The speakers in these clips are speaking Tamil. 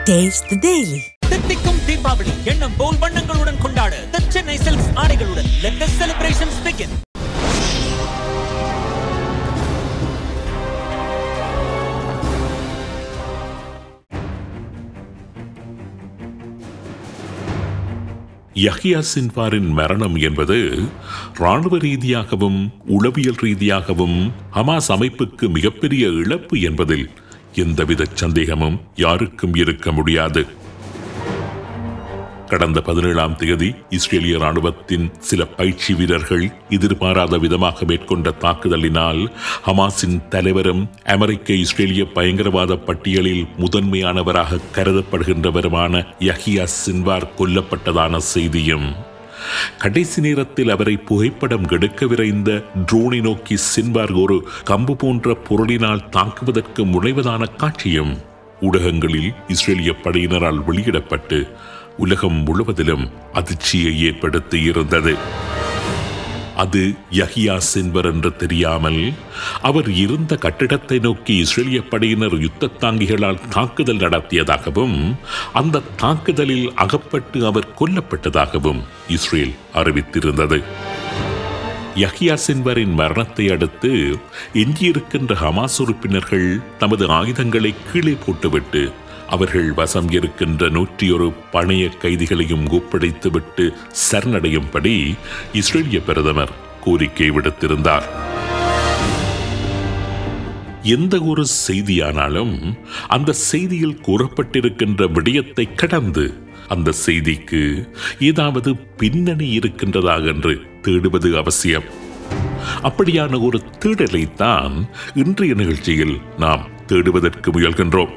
Taste the Daily. தித்திக்கும் தீபாவளி எண்ணம் போல் வண்ணங்களுடன் கொண்டாட The சென்னை சில்க்ஸ் ஆடைகளுடன் let the celebrations begin Yahya சின்வாரின் மரணம் என்பது ராணுவ ரீதியாகவும் உளவியல் ரீதியாகவும் ஹமாஸ் அமைப்புக்கு மிகப்பெரிய இழப்பு என்பதில் எந்தவித சந்தேகமும் யாருக்கும் இருக்க முடியாது கடந்த பதினேழாம் தேதி இஸ்ரேலிய ராணுவத்தின் சில பயிற்சி வீரர்கள் எதிர்பாராத விதமாக மேற்கொண்ட தாக்குதலினால் ஹமாஸின் தலைவரும் அமெரிக்க இஸ்ரேலிய பயங்கரவாத பட்டியலில் முதன்மையானவராக கருதப்படுகின்றவருமான யஹியா சின்வார் கொல்லப்பட்டதான செய்தியும் கடைசி நேரத்தில் அவரை புகைப்படம் எடுக்க விரைந்த ட்ரோனை நோக்கி சின்வார் ஒரு கம்பு போன்ற பொருளினால் தாக்குவதற்கு முனைவதான காட்சியும் ஊடகங்களில் இஸ்ரேலிய படையினரால் வெளியிடப்பட்டு உலகம் முழுவதிலும் அதிர்ச்சியை ஏற்படுத்தி இருந்தது அது யஹியா சின்வர் என்று தெரியாமல் அவர் இருந்த கட்டிடத்தை நோக்கி இஸ்ரேலிய படையினர் யுத்த தாங்கிகளால் தாக்குதல் நடத்தியதாகவும் அந்த தாக்குதலில் அகப்பட்டு அவர் கொல்லப்பட்டதாகவும் இஸ்ரேல் அறிவித்திருந்தது யஹியா சின்வரின் மரணத்தை அடுத்து எஞ்சியிருக்கின்ற ஹமாஸ் உறுப்பினர்கள் தமது ஆயுதங்களை கீழே போட்டுவிட்டு அவர்கள் வசம் இருக்கின்ற நூற்றி ஒரு பணைய கைதிகளையும் ஒப்படைத்துவிட்டு சரணடையும்படி இஸ்ரேலிய பிரதமர் கோரிக்கை விடுத்திருந்தார் எந்த ஒரு செய்தியானாலும் அந்த செய்தியில் கூறப்பட்டிருக்கின்ற விடயத்தை கடந்து அந்த செய்திக்கு ஏதாவது பின்னணி இருக்கின்றதா என்று தேடுவது அவசியம் அப்படியான ஒரு தேடலைத்தான் இன்றைய நிகழ்ச்சியில் நாம் தேடுவதற்கு முயல்கின்றோம்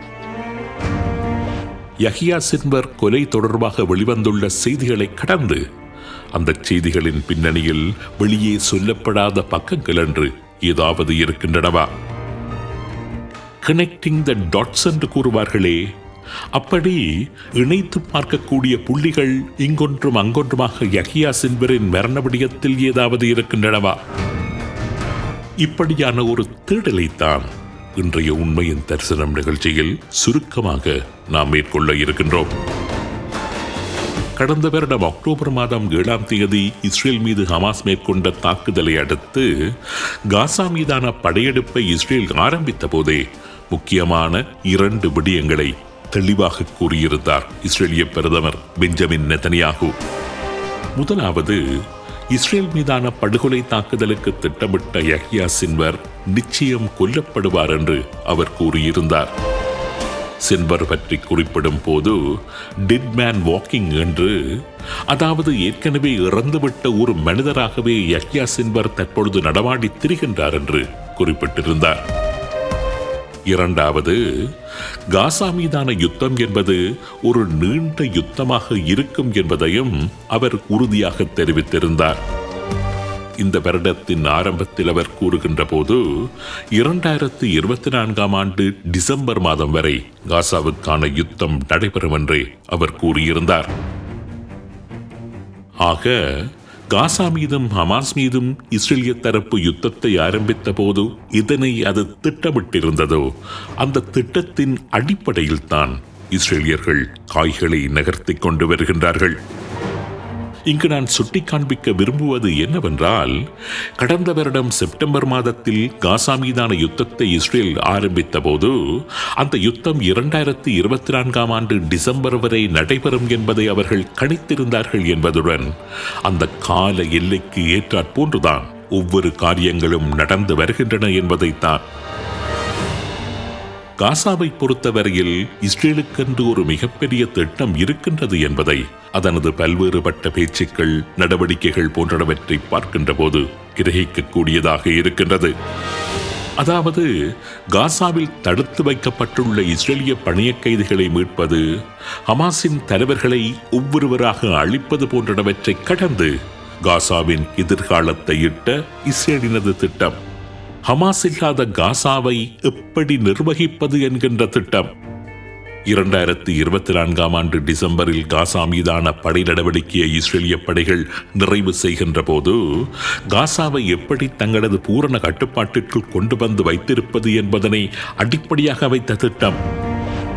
யஹியா சின்வர் கொலை தொடர்பாக வெளிவந்துள்ள செய்திகளை கடந்து அந்த செய்திகளின் பின்னணியில் வெளியே சொல்லப்படாத பக்கங்கள் என்று ஏதாவது இருக்கின்றனவா கனெக்டிங் த டாட்ஸ் என்று கூறுவார்களே அப்படி இணைத்து பார்க்கக்கூடிய புள்ளிகள் இங்கொன்றும் அங்கொன்றுமாக யஹியா சின்வரின் மரண விடயத்தில் ஏதாவது இருக்கின்றனவா இப்படியான ஒரு தேடலைத்தான் இன்றைய உண்மையின் தரிசனம் நிகழ்ச்சியில் சுருக்கமாக நாம் மேற்கொள்ள இருக்கின்றோம் கடந்த வருடம் அக்டோபர் மாதம் ஏழாம் தேதி இஸ்ரேல் மீது ஹமாஸ் மேற்கொண்ட தாக்குதலை அடுத்து காசா மீதான படையெடுப்பை இஸ்ரேல் ஆரம்பித்த போதே முக்கியமான இரண்டு விடயங்களை தெளிவாக கூறியிருந்தார் இஸ்ரேலிய பிரதமர் பெஞ்சமின் நெதனியாகு முதலாவது இஸ்ரேல் மீதான படுகொலை தாக்குதலுக்கு திட்டமிட்ட யஹ்யா சின்வர் நிச்சயம் கொல்லப்படுவார் என்று அவர் கூறியிருந்தார் சின்வர் பற்றி குறிப்பிடும் போது டிட் மேன் வாக்கிங் என்று அதாவது ஏற்கனவே இறந்துவிட்ட ஒரு மனிதராகவே யஹ்யா சின்வர் தற்பொழுது நடமாடி திரிகின்றார் என்று குறிப்பிட்டிருந்தார் இரண்டாவது காசா மீதான யுத்தம் என்பது ஒரு நீண்ட யுத்தமாக இருக்கும் என்பதையும் அவர் உறுதியாக தெரிவித்திருந்தார் இந்த வருடத்தின் ஆரம்பத்தில் அவர் கூறுகின்ற போது இரண்டாயிரத்தி இருபத்தி நான்காம் ஆண்டு டிசம்பர் மாதம் வரை காசாவுக்கான யுத்தம் நடைபெறும் என்றே அவர் கூறியிருந்தார் ஆக காசா மீதும் ஹமாஸ் மீதும் இஸ்ரேலிய தரப்பு யுத்தத்தை ஆரம்பித்த போது இதனை அது திட்டமிட்டிருந்ததோ அந்த திட்டத்தின் அடிப்படையில் தான் இஸ்ரேலியர்கள் காய்களை நகர்த்திக் கொண்டு வருகின்றார்கள் இங்கு நான் சுட்டி காண்பிக்க விரும்புவது என்னவென்றால் கடந்த வருடம் செப்டம்பர் மாதத்தில் காசா மீதான யுத்தத்தை இஸ்ரேல் ஆரம்பித்த போது அந்த யுத்தம் இரண்டாயிரத்தி இருபத்தி நான்காம் ஆண்டு டிசம்பர் வரை நடைபெறும் என்பதை அவர்கள் கணித்திருந்தார்கள் என்பதுடன் அந்த கால எல்லைக்கு ஏற்றாற் போன்றுதான் ஒவ்வொரு காரியங்களும் நடந்து வருகின்றன என்பதைத்தான் காசாவை பொறுத்தவரையில் இஸ்ரேலுக்கென்று ஒரு மிகப்பெரிய திட்டம் இருக்கின்றது என்பதை அதனது பல்வேறுபட்ட பேச்சுக்கள் நடவடிக்கைகள் போன்றவற்றை பார்க்கின்ற போது கிரகிக்கக்கூடியதாக இருக்கின்றது அதாவது காசாவில் தடுத்து வைக்கப்பட்டுள்ள இஸ்ரேலிய பணிய கைதிகளை மீட்பது ஹமாஸின் தலைவர்களை ஒவ்வொருவராக அழிப்பது போன்றவற்றை கடந்து காசாவின் எதிர்காலத்தை இட்ட இஸ்ரேலினது திட்டம் ஹமாஸ் இல்லாத காசாவை எப்படி நிர்வகிப்பது என்கின்ற திட்டம் இரண்டாயிரத்தி இருபத்தி நான்காம் ஆண்டு டிசம்பரில் காசா மீதான படை நடவடிக்கையை இஸ்ரேலிய படைகள் நிறைவு செய்கின்ற போது காசாவை எப்படி தங்களது பூரண கட்டுப்பாட்டிற்குள் கொண்டு வந்து வைத்திருப்பது என்பதனை அடிப்படையாக வைத்த திட்டம்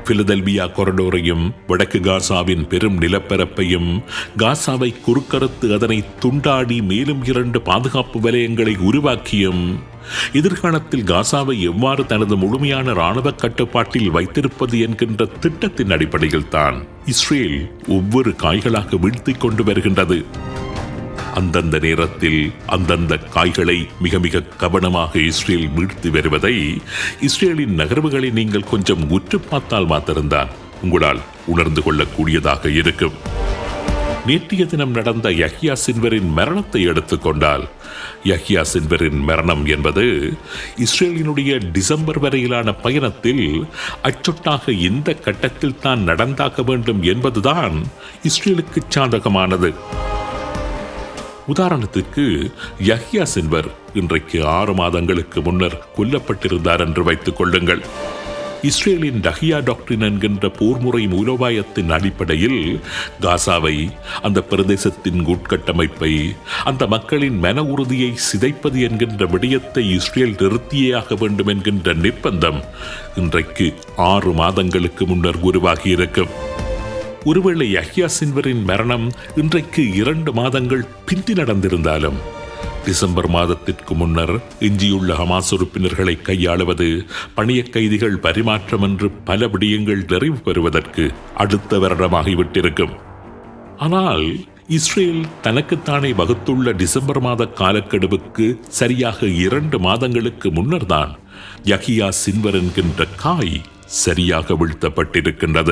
பிலதெல்பியா கொரடோரையும் வடக்கு காசாவின் பெரும் நிலப்பரப்பையும் காசாவை குறுக்கறுத்து அதனை துண்டாடி மேலும் இரண்டு பாதுகாப்பு வலயங்களை உருவாக்கியும் எதிர்காலத்தில் காசாவை எவ்வாறு தனது முழுமையான இராணுவ கட்டுப்பாட்டில் வைத்திருப்பது என்கின்ற திட்டத்தின் அடிப்படையில் தான் இஸ்ரேல் ஒவ்வொரு காய்களாக வீழ்த்திக் கொண்டு வருகின்றது அந்தந்த நேரத்தில் அந்தந்த காய்களை மிக மிக கவனமாக இஸ்ரேல் வீழ்த்தி வருவதை இஸ்ரேலின் நகர்வுகளை நீங்கள் கொஞ்சம் உற்று பார்த்தால் மாத்திருந்தான் உங்களால் உணர்ந்து கொள்ளக்கூடியதாக இருக்கும் நேற்றைய தினம் நடந்த யஹ்யா சின்வரின் மரணத்தை எடுத்துக்கொண்டால் யஹ்யா சின்வரின் மரணம் என்பது இஸ்ரேலினுடைய டிசம்பர் வரையிலான பயணத்தில் அச்சொட்டாக எந்த கட்டத்தில் தான் நடந்தாக வேண்டும் என்பதுதான் இஸ்ரேலுக்கு சாதகமானது உதாரணத்துக்கு யஹ்யா சின்வர் இன்றைக்கு ஆறு மாதங்களுக்கு முன்னர் கொல்லப்பட்டிருந்தார் என்று வைத்துக் கொள்ளுங்கள் இஸ்ரேலின் டஹியா டாக்டரின் என்கின்ற போர்முறை மூலோபாயத்தின் அடிப்படையில் காசாவை அந்த பிரதேசத்தின் உட்கட்டமைப்பை அந்த மக்களின் மன உறுதியை சிதைப்பது என்கின்ற விடயத்தை இஸ்ரேல் நிறுத்தியே வேண்டும் என்கின்ற நிர்பந்தம் இன்றைக்கு ஆறு மாதங்களுக்கு முன்னர் உருவாகியிருக்கும் ஒருவேளை யஹ்யா சின்வரின் மரணம் இன்றைக்கு இரண்டு மாதங்கள் பிந்தி நடந்திருந்தாலும் டிசம்பர் மாதத்திற்கு முன்னர் எஞ்சியுள்ள ஹமாஸ் உறுப்பினர்களை கையாளுவது பணிய கைதிகள் பரிமாற்றம் என்று பல விடயங்கள் நிறைவு பெறுவதற்கு அடுத்த வருடமாகிவிட்டிருக்கும் ஆனால் இஸ்ரேல் தனக்குத்தானே வகுத்துள்ள டிசம்பர் மாத காலக்கெடுவுக்கு சரியாக இரண்டு மாதங்களுக்கு முன்னர்தான் யஹியா சின்வர் என்கின்ற காய் சரியாக வீழ்த்தப்பட்டிருக்கின்றது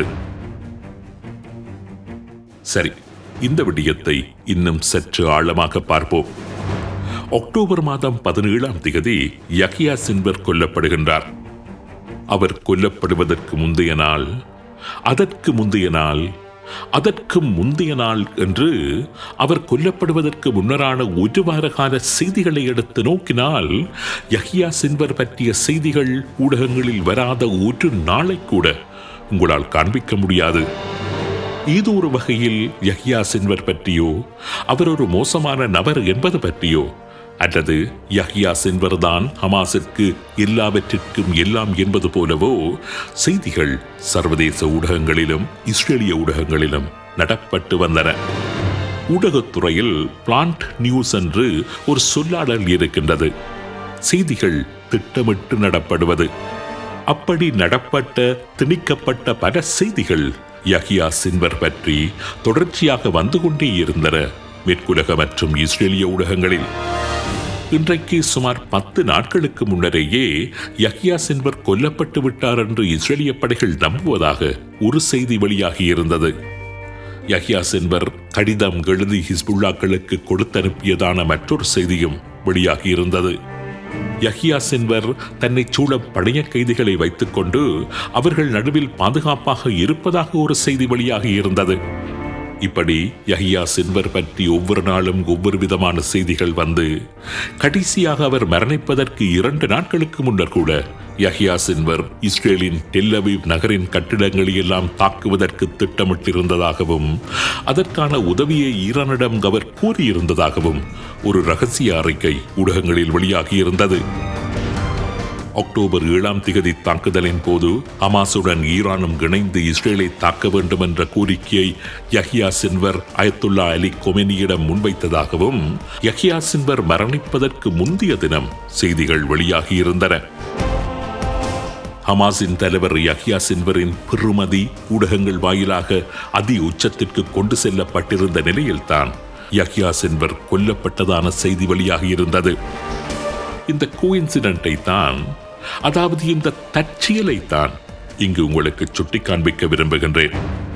சரி இந்த விடயத்தை இன்னும் சற்று ஆழமாக பார்ப்போம் அக்டோபர் மாதம் பதினேழாம் திகதி யஹியா சின்வர் கொல்லப்படுகின்றார் அவர் கொல்லப்படுவதற்கு முந்தைய நாள் அதற்கு முந்தைய நாள் அதற்கு முந்தைய நாள் என்று அவர் கொல்லப்படுவதற்கு முன்னரான ஒரு வார கால செய்திகளை எடுத்து நோக்கினால் யஹியா சின்வர் பற்றிய செய்திகள் ஊடகங்களில் வராத ஒரு நாளை கூட உங்களால் காண்பிக்க முடியாது ஏதோ ஒரு வகையில் யஹ்யா சின்வர் பற்றியோ அவர் ஒரு மோசமான நபர் என்பது பற்றியோ அல்லது யஹ்யா சின்வர் தான் ஹமாஸிற்கு எல்லாவற்றிற்கும் எல்லாம் என்பது போலவோ செய்திகள் சர்வதேச ஊடகங்களிலும் இஸ்ரேலிய ஊடகங்களிலும் நடப்பட்டு வந்தன ஊடகத்துறையில் பிளான்ட் நியூஸ் என்று ஒரு சொல்லாடல் இருக்கின்றது செய்திகள் திட்டமிட்டு நடப்படுவது அப்படி நடப்பட்ட திணிக்கப்பட்ட பல செய்திகள் யஹியா சின்வர் பற்றி தொடர்ச்சியாக வந்து கொண்டே இருந்தன மேற்குலக மற்றும் இஸ்ரேலிய ஊடகங்களில் இன்றைக்கு சுமார் பத்து நாட்களுக்கு முன்னரேயே யஹ்யா சின்வர் கொல்லப்பட்டு விட்டார் என்று இஸ்ரேலிய படைகள் நம்புவதாக ஒரு செய்தி வெளியாகி இருந்தது யஹ்யா சின்வர் கடிதம் எழுதி ஹிஸ்புல்லாக்களுக்கு கொடுத்தனுப்பியதான மற்றொரு செய்தியும் வெளியாகி இருந்தது யஹ்யா சென்வர் தன்னை சூழ பழைய கைதிகளை வைத்துக்கொண்டு அவர்கள் நடுவில் பாதுகாப்பாக இருப்பதாக ஒரு செய்தி வெளியாகி இருந்தது இப்படி யஹ்யா சின்வர் பற்றி ஒவ்வொரு நாளும் ஒவ்வொரு விதமான செய்திகள் வந்து கடைசியாக அவர் மரணிப்பதற்கு இரண்டு நாட்களுக்கு முன்னர் கூட யஹ்யா சின்வர் இஸ்ரேலின் டெல்லவீவ் நகரின் கட்டிடங்களை எல்லாம் தாக்குவதற்கு திட்டமிட்டிருந்ததாகவும் அதற்கான உதவியை ஈரானிடம் அவர் கூறியிருந்ததாகவும் ஒரு ரகசிய அறிக்கை ஊடகங்களில் வெளியாகியிருந்தது அக்டோபர் ஏழாம் திகதி தாக்குதலின் போது ஹமாசுடன் ஈரானும் இணைந்து இஸ்ரேலை தாக்க வேண்டும் என்ற கோரிக்கையை யஹ்யா சின்வர் அயத்துல்லா அலி கொமெனியிடம் முன்வைத்ததாகவும் யஹ்யா சின்வர் மரணிப்பதற்கு முந்தைய தினம் செய்திகள் வெளியாகியிருந்தன ஹமாஸின் தலைவர் யஹ்யா சின்வரின் பெருமதி ஊடகங்கள் வாயிலாக அதி உச்சத்திற்கு கொண்டு செல்லப்பட்டிருந்த நிலையில்தான் யஹ்யா சின்வர் கொல்லப்பட்டதான செய்தி வெளியாகியிருந்தது இந்த கோயின்சிடென்ட்டை தான் அதாவது இந்த தற்செயலை தான் இங்கு உங்களுக்கு சுட்டி காண்பிக்க விரும்புகின்றேன்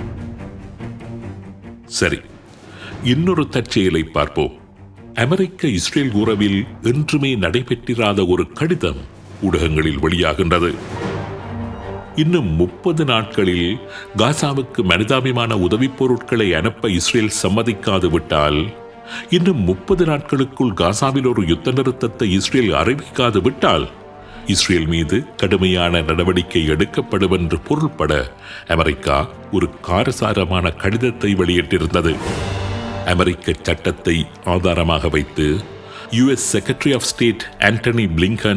சரி இன்னொரு தற்செயலை பார்ப்போம் அமெரிக்க இஸ்ரேல் உறவில் என்றுமே நடைபெற்றிராத ஒரு கடிதம் ஊடகங்களில் வெளியாகின்றது இன்னும் முப்பது நாட்களில் காசாவுக்கு மனிதாபிமான உதவிப் பொருட்களை அனுப்ப இஸ்ரேல் சம்மதிக்காது விட்டால் இன்னும் முப்பது நாட்களுக்குள் காசாவில் ஒரு யுத்த நிறுத்தத்தை இஸ்ரேல் அறிவிக்காது விட்டால் இஸ்ரேல் மீது கடுமையான நடவடிக்கை எடுக்கப்படும் என்று பொருள்பட அமெரிக்கா ஒரு காரசாரமான கடிதத்தை வெளியிட்டிருந்தது அமெரிக்க சட்டத்தை ஆதாரமாக வைத்து US secretary of state Antony Blinken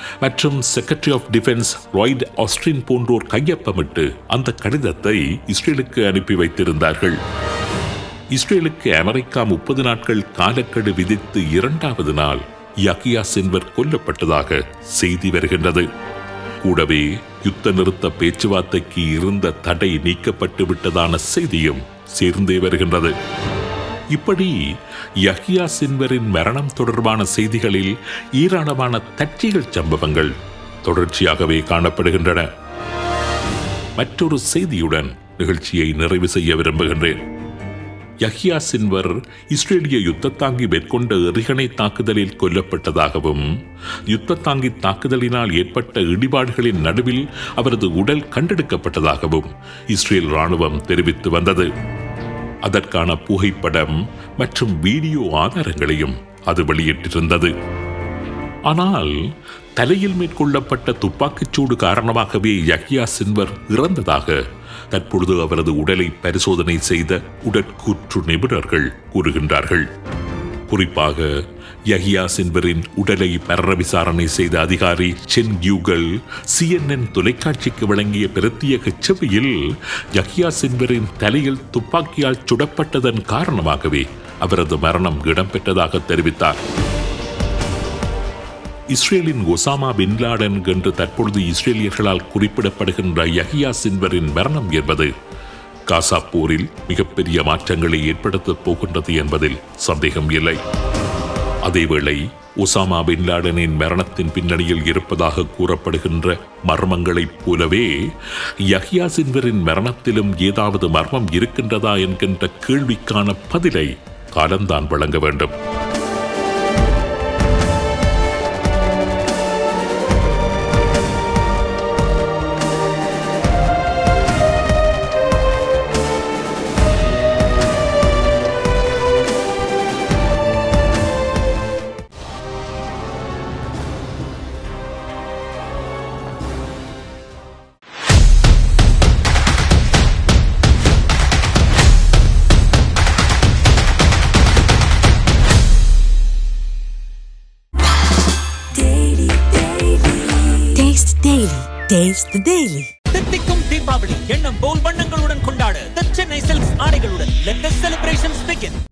மற்றும் secretary of defence Lloyd Austin போன்றோர் கையொப்பமிட்டு அந்த கடிதத்தை இஸ்ரேலுக்கு அனுப்பி வைத்திருந்தார்கள் இஸ்ரேலுக்கு அமெரிக்கா முப்பது நாட்கள் காலக்கெடு விதித்து இரண்டாவது நாள் யகியா சின்வர் கொல்லப்பட்டதாக செய்தி வருகின்றது கூடவே யுத்த நிறுத்த பேச்சுவார்த்தைக்கு இருந்த தடை நீக்கப்பட்டு விட்டதான செய்தியும் சேர்ந்தே வருகின்றது இப்படி யஹியா சின்வரின் மரணம் தொடர்பான செய்திகளில் ஈரானமான தற்செயல் சம்பவங்கள் தொடர்ச்சியாகவே காணப்படுகின்றன மற்றொரு செய்தியுடன் நிகழ்ச்சியை நிறைவு செய்ய விரும்புகின்றேன் யஹ்யா சின்வர் இஸ்ரேலிய யுத்தத்தாங்கி மேற்கொண்ட எறிகணை தாக்குதலில் கொல்லப்பட்டதாகவும் யுத்தத்தாங்கி தாக்குதலினால் ஏற்பட்ட இடிபாடுகளின் நடுவில் அவரது உடல் கண்டெடுக்கப்பட்டதாகவும் இஸ்ரேல் ராணுவம் தெரிவித்து வந்தது அதற்கான புகைப்படம் மற்றும் வீடியோ ஆதாரங்களையும் அது வெளியிட்டிருந்தது ஆனால் தலையில் மேற்கொள்ளப்பட்ட துப்பாக்கிச்சூடு காரணமாகவே யஹ்யா சின்வர் இறந்ததாக தற்பொழுது அவரது உடலை பரிசோதனை செய்த உடற்கூற்று நிபுணர்கள் கூறுகின்றார்கள் குறிப்பாக யஹியா சின்வரின் உடலை மரண விசாரணை செய்த அதிகாரி சென் யூகல் சிஎன்என் தொலைக்காட்சிக்கு வழங்கிய பிரத்யேக செவியில் யஹியா சின்வரின் தலையில் துப்பாக்கியால் சுடப்பட்டதன் காரணமாகவே அவரது மரணம் இடம்பெற்றதாக தெரிவித்தார் இஸ்ரேலின் ஒசாமா பின் லாடன் என்று தற்பொழுது இஸ்ரேலியர்களால் குறிப்பிடப்படுகின்ற யஹியா சின்வரின் மரணம் என்பது காசா போரில் மிகப்பெரிய மாற்றங்களை ஏற்படுத்தப் போகின்றது என்பதில் சந்தேகம் இல்லை அதேவேளை ஒசாமா பின் லாடனின் மரணத்தின் பின்னணியில் இருப்பதாக கூறப்படுகின்ற மர்மங்களைப் போலவே யஹ்யா சின்வரின் மரணத்திலும் ஏதாவது மர்மம் இருக்கின்றதா என்கின்ற கேள்விக்கான பதிலை காலம்தான் வழங்க வேண்டும் Taste Daily. Taste the Daily. தித்திக்கும் தீபாவளி எண்ணம் போல் வண்ணங்களுடன் கொண்டாடு The சென்னை சில்க்ஸ் ஆடைகளுடன் let the celebrations begin